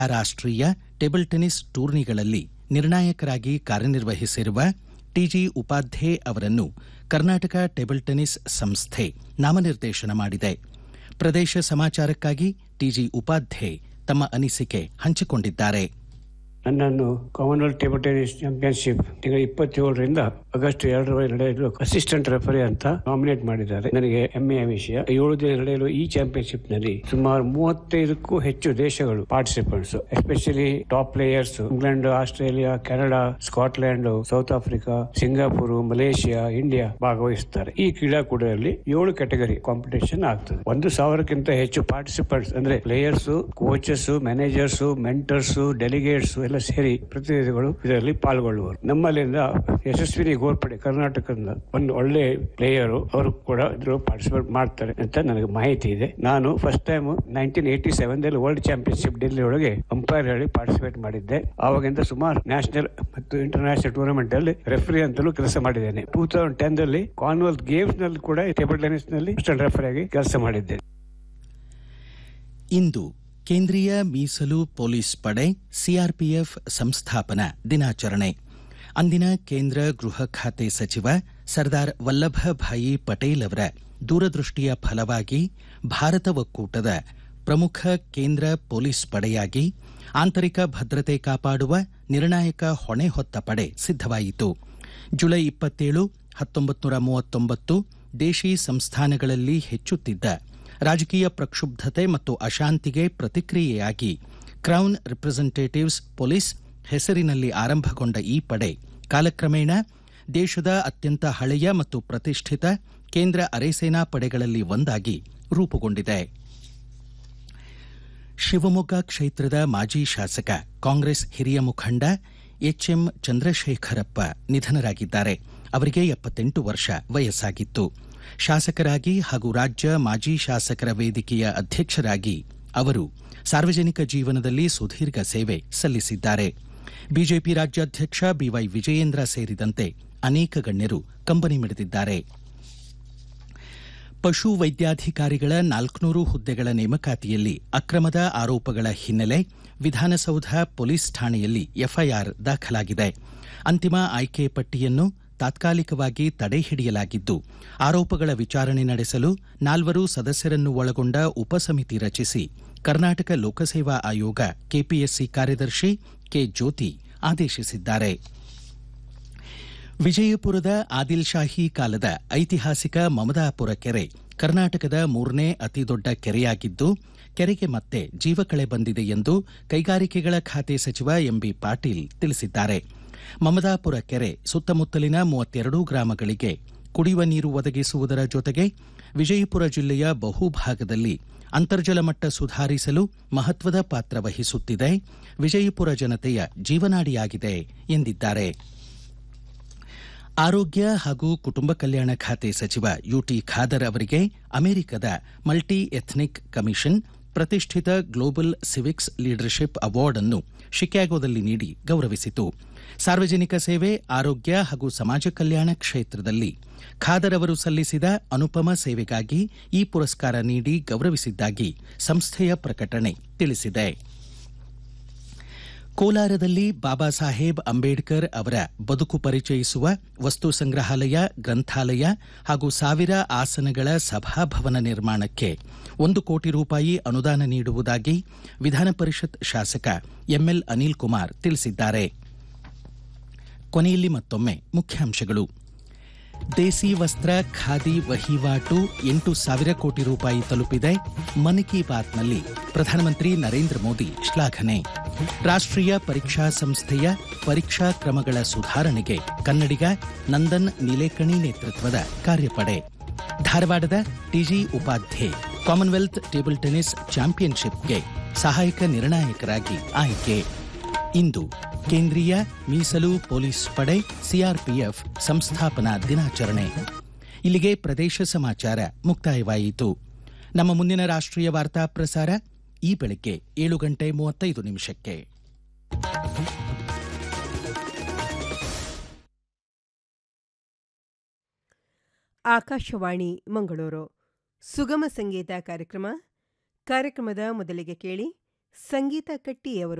ರಾಷ್ಟ್ರೀಯ table tennis ಟೂರ್ನಿಗಳಲ್ಲಿ ನಿರ್ಣಾಯಕರಾಗಿ ಕಾರ್ಯನಿರ್ವಹಿಸಿರುವ ಟಿಜಿ ಉಪಾಧ್ಯೆ ಅವರನ್ನು ಕರ್ನಾಟಕ ಟೇಬಲ್ ಟೆನಿಸ್ ಸಂಸ್ಥೆ ನಾಮನಿರ್ದೇಶನ ಮಾಡಿದೆ ಪ್ರದೇಶ ಸಮಾಚಾರಕ್ಕಾಗಿ ಟಿಜಿ ಉಪಾಧ್ಯೆ ತಮ್ಮ ಅನಿಸಿಕೆ ಹಂಚಿಕೊಂಡಿದ್ದಾರೆ ನನ್ನನ್ನು ಕಾಮನ್ವೆಲ್ತ್ ಟೇಬಲ್ ಟೆನಿಸ್ ಚಾಂಪಿಯನ್ಶಿಪ್ ತಿಂಗಳ ಇಪ್ಪತ್ತೇಳರಿಂದ ಆಗಸ್ಟ್ ಎರಡರವರೆಗೆ ನಡೆಯಲು ಅಸಿಸ್ಟೆಂಟ್ ರೆಫರಿ ಅಂತ ನಾಮಿನೇಟ್ ಮಾಡಿದ್ದಾರೆ ನನಗೆ ಹೆಮ್ಮೆಯ ವಿಷಯ ಏಳು ದಿನ ನಡೆಯಲು ಈ ಚಾಂಪಿಯನ್ಶಿಪ್ ನಲ್ಲಿ ಸುಮಾರು ಮೂವತ್ತೈದಕ್ಕೂ ಹೆಚ್ಚು ದೇಶಗಳು participants especially top players England Australia Canada Scotland South Africa Singapore Malaysia India ಭಾಗವಹಿಸುತ್ತಾರೆ ಈ ಕ್ರೀಡಾಕೂಟದಲ್ಲಿ ಏಳು ಕ್ಯಾಟಗರಿ ಕಾಂಪಿಟೇಷನ್ ಆಗ್ತದೆ ಒಂದು ಸಾವಿರಕ್ಕಿಂತ ಹೆಚ್ಚು ಪಾರ್ಟಿಸಿಪೆಂಟ್ಸ್ ಅಂದ್ರೆ players coaches managers mentors delegates ಎಲ್ಲ ಸೇರಿ ಪ್ರತಿನಿಧಿಗಳು ಇದರಲ್ಲಿ ಪಾಲ್ಗೊಳ್ಳುವರು ನಮ್ಮಲ್ಲಿಂದ ಯಶಸ್ವಿನಿ ಗೋರ್ಪಡೆ ಕರ್ನಾಟಕದಿಂದ ಒಂದು ಒಳ್ಳೆ ಪ್ಲೇಯರು ಅವರು ಕೂಡ ಇದ್ರ ಪಾರ್ಟಿಸಿಪೇಟ್ ಮಾಡ್ತಾರೆ ಅಂತ ನನಗೆ ಮಾಹಿತಿ ಇದೆ ನಾನು first time nineteen eighty seven ದಲ್ಲಿ ವರ್ಲ್ಡ್ ಚಾಂಪಿಯನ್ಶಿಪ್ ಡೆಲ್ಲಿ ಒಳಗೆ ಅಂಪೈರ್ ಹೇಳಿ ಪಾರ್ಟಿಸಿಪೇಟ್ ಮಾಡಿದ್ದೆ ಆವಾಗಿಂದ ಸುಮಾರು ನ್ಯಾಷನಲ್ ಮತ್ತು ಇಂಟರ್ನ್ಯಾಷನಲ್ ಟೂರ್ನಮೆಂಟ್ ಅಲ್ಲಿ ರೆಫರಿ ಅಂತಲೂ ಕೆಲಸ ಮಾಡಿದ್ದೇನೆ ಟೂ ತೌಸಂಡ್ ಟೆನ್ ದಲ್ಲಿ ಕಾನ್ವೆಲ್ತ್ ಗೇಮ್ಸ್ ನಲ್ಲಿ ಕೂಡ ಟೇಬಲ್ ಟೆನಿಸ್ ನಲ್ಲಿ ರೆಫರಿ ಆಗಿ ಕೆಲಸ ಮಾಡಿದ್ದೆ ಇಂದು ಕೇಂದ್ರೀಯ ಮೀಸಲು ಪೊಲೀಸ್ ಪಡೆ ಸಿಆರ್ಪಿಎಫ್ ಸಂಸ್ಥಾಪನಾ ದಿನಾಚರಣೆ ಅಂದಿನ ಕೇಂದ್ರ ಗೃಹ ಖಾತೆ ಸಚಿವ ಸರ್ದಾರ್ ವಲ್ಲಭಭಾಯಿ ಪಟೇಲ್ ಅವರ ದೂರದೃಷ್ಟಿಯ ಫಲವಾಗಿ ಭಾರತ ಒಕ್ಕೂಟದ ಪ್ರಮುಖ ಕೇಂದ್ರ ಪೊಲೀಸ್ ಪಡೆಯಾಗಿ ಆಂತರಿಕ ಭದ್ರತೆ ಕಾಪಾಡುವ ನಿರ್ಣಾಯಕ ಹೊಣೆ ಹೊತ್ತ ಪಡೆ ಸಿದ್ಧವಾಯಿತು ಜುಲೈ ಇಪ್ಪತ್ತೇಳು ಹತ್ತೊಂಬತ್ತು ನೂರ ಮೂವತ್ತೊಂಬತ್ತು ದೇಶಿ ಸಂಸ್ಥಾನಗಳಲ್ಲಿ ಹೆಚ್ಚುತ್ತಿದ್ದ ರಾಜಕೀಯ ಪ್ರಕ್ಷುಬ್ಧತೆ ಮತ್ತು ಅಶಾಂತಿಗೆ ಪ್ರತಿಕ್ರಿಯೆಯಾಗಿ ಕ್ರೌನ್ ರಿಪ್ರೆಸೆಂಟೇಟಿವ್ಸ್ ಪೊಲೀಸ್ ಹೆಸರಿನಲ್ಲಿ ಆರಂಭಗೊಂಡ ಈ ಪಡೆ ಕಾಲಕ್ರಮೇಣ ದೇಶದ ಅತ್ಯಂತ ಹಳೆಯ ಮತ್ತು ಪ್ರತಿಷ್ಠಿತ ಕೇಂದ್ರ ಅರೆಸೇನಾ ಪಡೆಗಳಲ್ಲಿ ಒಂದಾಗಿ ರೂಪುಗೊಂಡಿದೆ ಶಿವಮೊಗ್ಗ ಕ್ಷೇತ್ರದ ಮಾಜಿ ಶಾಸಕ ಕಾಂಗ್ರೆಸ್ ಹಿರಿಯ ಮುಖಂಡ ಎಚ್ಎಂ ಚಂದ್ರಶೇಖರಪ್ಪ ನಿಧನರಾಗಿದ್ದಾರೆ ಅವರಿಗೆ ಎಪ್ಪತ್ತೆಂಟು ವರ್ಷ ವಯಸ್ಸಾಗಿತ್ತು ಶಾಸಕರಾಗಿ ಹಾಗೂ ರಾಜ್ಯ ಮಾಜಿ ಶಾಸಕರ ವೇದಿಕೆಯ ಅಧ್ಯಕ್ಷರಾಗಿ ಅವರು ಸಾರ್ವಜನಿಕ ಜೀವನದಲ್ಲಿ ಸುದೀರ್ಘ ಸೇವೆ ಸಲ್ಲಿಸಿದ್ದಾರೆ ಬಿಜೆಪಿ ರಾಜ್ಯಾಧ್ಯಕ್ಷ ಬಿವೈ ವಿಜಯೇಂದ್ರ ಸೇರಿದಂತೆ ಅನೇಕ ಗಣ್ಯರು ಕಂಬನಿ ಮಿಡಿದಿದ್ದಾರೆ ಪಶು ವೈದ್ಯಾಧಿಕಾರಿಗಳ ನಾಲ್ಕುನೂರು ಹುದ್ದೆಗಳ ನೇಮಕಾತಿಯಲ್ಲಿ ಅಕ್ರಮದ ಆರೋಪಗಳ ಹಿನ್ನೆಲೆ ವಿಧಾನಸೌಧ ಪೊಲೀಸ್ ಠಾಣೆಯಲ್ಲಿ ಎಫ್ಐಆರ್ ದಾಖಲಾಗಿದೆ ಅಂತಿಮ ಆಯ್ಕೆ ಪಟ್ಟಿಯನ್ನು ತಾತ್ಕಾಲಿಕವಾಗಿ ತಡೆ ಹಿಡಿಯಲಾಗಿದ್ದು ಆರೋಪಗಳ ವಿಚಾರಣೆ ನಡೆಸಲು ನಾಲ್ವರು ಸದಸ್ಯರನ್ನು ಒಳಗೊಂಡ ಉಪಸಮಿತಿ ರಚಿಸಿ ಕರ್ನಾಟಕ ಲೋಕಸೇವಾ ಆಯೋಗ ಕೆಪಿಎಸ್ಸಿ ಕಾರ್ಯದರ್ಶಿ ಕೆ ಜ್ಯೋತಿ ಆದೇಶಿಸಿದ್ದಾರೆ ವಿಜಯಪುರದ ಆದಿಲ್ ಶಾಹಿ ಕಾಲದ ಐತಿಹಾಸಿಕ ಮಮದಾಪುರ ಕೆರೆ ಕರ್ನಾಟಕದ ಮೂರನೇ ಅತಿದೊಡ್ಡ ಕೆರೆಯಾಗಿದ್ದು ಕೆರೆಗೆ ಮತ್ತೆ ಜೀವಕಳೆ ಬಂದಿದೆ ಎಂದು ಕೈಗಾರಿಕೆಗಳ ಖಾತೆ ಸಚಿವ ಎಂಬಿ ಪಾಟೀಲ್ ತಿಳಿಸಿದ್ದಾರೆ ಮಮದಾಪುರ ಕೆರೆ ಸುತ್ತಮುತ್ತಲಿನ ಮೂವತ್ತೆರಡು ಗ್ರಾಮಗಳಿಗೆ ಕುಡಿಯುವ ನೀರು ಒದಗಿಸುವುದರ ಜೊತೆಗೆ ವಿಜಯಪುರ ಜಿಲ್ಲೆಯ ಬಹುಭಾಗದಲ್ಲಿ ಅಂತರ್ಜಲ ಮಟ್ಟ ಸುಧಾರಿಸಲು ಮಹತ್ವದ ಪಾತ್ರ ವಹಿಸುತ್ತಿದೆ ವಿಜಯಪುರ ಜನತೆಯ ಜೀವನಾಡಿಯಾಗಿದೆ ಎಂದಿದ್ದಾರೆ ಆರೋಗ್ಯ ಹಾಗೂ ಕುಟುಂಬ ಕಲ್ಯಾಣ ಖಾತೆ ಸಚಿವ ಯುಟಿ ಖಾದರ್ ಅವರಿಗೆ ಅಮೆರಿಕದ ಮಲ್ಟಿ ಎಥ್ನಿಕ್ ಕಮಿಷನ್ ಪ್ರತಿಷ್ಠಿತ ಗ್ಲೋಬಲ್ ಸಿವಿಕ್ಸ್ ಲೀಡರ್ಶಿಪ್ ಅವಾರ್ಡ್ ಅನ್ನು ಶಿಕಾಗೋದಲ್ಲಿ ನೀಡಿ ಗೌರವಿಸಿತು ಸಾರ್ವಜನಿಕ ಸೇವೆ ಆರೋಗ್ಯ ಹಾಗೂ ಸಮಾಜ ಕಲ್ಯಾಣ ಕ್ಷೇತ್ರದಲ್ಲಿ ಖಾದರ್ ಅವರು ಸಲ್ಲಿಸಿದ ಅನುಪಮ ಸೇವೆಗಾಗಿ ಈ ಪುರಸ್ಕಾರ ನೀಡಿ ಗೌರವಿಸಿದ್ದಾಗಿ ಸಂಸ್ಥೆಯ ಪ್ರಕಟಣೆ ತಿಳಿಸಿದೆ ಕೋಲಾರದಲ್ಲಿ ಬಾಬಾ ಸಾಹೇಬ್ ಅಂಬೇಡ್ಕರ್ ಅವರ ಬದುಕು ಪರಿಚಯಿಸುವ ವಸ್ತು ಸಂಗ್ರಹಾಲಯ ಗ್ರಂಥಾಲಯ ಹಾಗೂ ಸಾವಿರ ಆಸನಗಳ ಸಭಾಭವನ ನಿರ್ಮಾಣಕ್ಕೆ ಒಂದು ಕೋಟಿ ರೂಪಾಯಿ ಅನುದಾನ ನೀಡುವುದಾಗಿ ವಿಧಾನ ಪರಿಷತ್ ಶಾಸಕ ಎಂಎಲ್ ಅನಿಲ್ ಕುಮಾರ್ ತಿಳಿಸಿದ್ದಾರೆ ಕೊನೆಯಲ್ಲಿ ಮತ್ತೊಮ್ಮೆ ಮುಖ್ಯಾಂಶಗಳು ದೇಸಿ ವಸ್ತ್ರ ಖಾದಿ ವಹಿವಾಟು ಎಂಟು ಸಾವಿರ ಕೋಟಿ ರೂಪಾಯಿ ತಲುಪಿದೆ ಮನ್ ಕಿ ಬಾತ್ನಲ್ಲಿ ಪ್ರಧಾನಮಂತ್ರಿ ನರೇಂದ್ರ ಮೋದಿ ಶ್ಲಾಘನೆ ರಾಷ್ಟ್ರೀಯ ಪರೀಕ್ಷಾ ಸಂಸ್ಥೆಯ ಪರೀಕ್ಷಾ ಕ್ರಮಗಳ ಸುಧಾರಣೆಗೆ ಕನ್ನಡಿಗ ನಂದನ್ ನಿಲೇಕಣಿ ನೇತೃತ್ವದ ಕಾರ್ಯಪಡೆ ಧಾರವಾಡದ TG Upadhye Commonwealth table tennis ಚಾಂಪಿಯನ್ಶಿಪ್ಗೆ ಸಹಾಯಕ ನಿರ್ಣಾಯಕರಾಗಿ ಆಯ್ಕೆ ಇಂದು ಕೇಂದ್ರೀಯ ಮೀಸಲು ಪೊಲೀಸ್ ಪಡೆ ಸಿಆರ್ಪಿಎಫ್ ಸಂಸ್ಥಾಪನಾ ದಿನಾಚರಣೆ ಇಲ್ಲಿಗೆ ಪ್ರದೇಶ ಸಮಾಚಾರ ಮುಕ್ತಾಯವಾಯಿತು ನಮ್ಮ ಮುಂದಿನ ರಾಷ್ಟ್ರೀಯ ವಾರ್ತಾ ಪ್ರಸಾರ ಈ ಬೆಳಗ್ಗೆ ಏಳು ಗಂಟೆ ಮೂವತ್ತೈದು ನಿಮಿಷಕ್ಕೆ ಆಕಾಶವಾಣಿ ಮಂಗಳೂರು ಸುಗಮ ಸಂಗೀತ ಕಾರ್ಯಕ್ರಮ ಕಾರ್ಯಕ್ರಮದ ಮೊದಲಿಗೆ ಕೇಳಿ ಸಂಗೀತ ಕಟ್ಟಿಯವರು